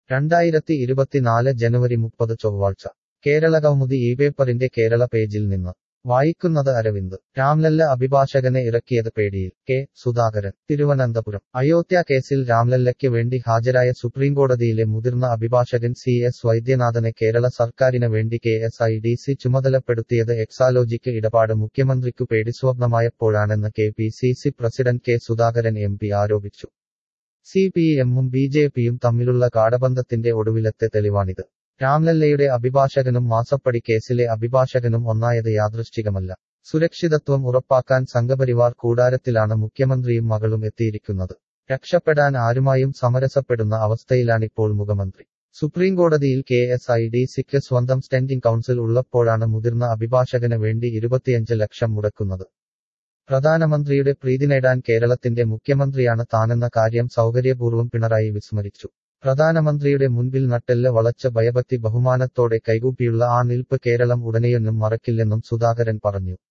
രണ്ടായിരത്തി ഇരുപത്തിനാല് ജനുവരി മുപ്പത് ചൊവ്വാഴ്ച കേരള കൗമുദി ഈ പേപ്പറിന്റെ കേരള പേജിൽ നിന്ന് വായിക്കുന്നത് അരവിന്ദ് രാംലല്ല അഭിഭാഷകനെ ഇറക്കിയത് പേടിയിൽ കെ സുധാകരൻ തിരുവനന്തപുരം അയോധ്യ കേസിൽ രാംലല്ലയ്ക്ക് വേണ്ടി ഹാജരായ സുപ്രീംകോടതിയിലെ മുതിർന്ന അഭിഭാഷകൻ സി എസ് വൈദ്യനാഥനെ കേരള സർക്കാരിന് വേണ്ടി K S I D C ചുമതലപ്പെടുത്തിയത് എക്സാലോജിക്ക് ഇടപാട് മുഖ്യമന്ത്രിക്കു പേടിസ്വപ്നമായപ്പോഴാണെന്ന് K P C C president K Sudhakaran M P ആരോപിച്ചു സി പി എമ്മും ബി ജെ പിയും തമ്മിലുള്ള കാടബന്ധത്തിന്റെ ഒടുവിലത്തെ തെളിവാണിത് രാംലല്ലയുടെ അഭിഭാഷകനും മാസപ്പടി കേസിലെ അഭിഭാഷകനും ഒന്നായത് യാദൃശ്ചികമല്ല സുരക്ഷിതത്വം ഉറപ്പാക്കാൻ സംഘപരിവാർ കൂടാരത്തിലാണ് മുഖ്യമന്ത്രിയും മകളും എത്തിയിരിക്കുന്നത് രക്ഷപ്പെടാൻ ആരുമായും സമരസപ്പെടുന്ന അവസ്ഥയിലാണിപ്പോൾ മുഖ്യമന്ത്രി സുപ്രീംകോടതിയിൽ കെ എസ് ഐ ഡി സിക്ക് സ്വന്തം സ്റ്റാൻഡിംഗ് കൗൺസിൽ ഉള്ളപ്പോഴാണ് മുതിർന്ന അഭിഭാഷകന് വേണ്ടി ഇരുപത്തിയഞ്ച് ലക്ഷം മുടക്കുന്നത് പ്രധാനമന്ത്രിയുടെ പ്രീതി നേടാൻ കേരളത്തിന്റെ മുഖ്യമന്ത്രിയാണ് താനെന്ന കാര്യം സൗകര്യപൂർവ്വം പിണറായി വിസ്മരിച്ചു പ്രധാനമന്ത്രിയുടെ മുൻപിൽ നട്ടെല്ല് വളച്ച ഭയഭക്തി ബഹുമാനത്തോടെ കൈകൂപ്പിയുള്ള ആ നിൽപ്പ് കേരളം ഉടനെയൊന്നും മറക്കില്ലെന്നും സുധാകരൻ പറഞ്ഞു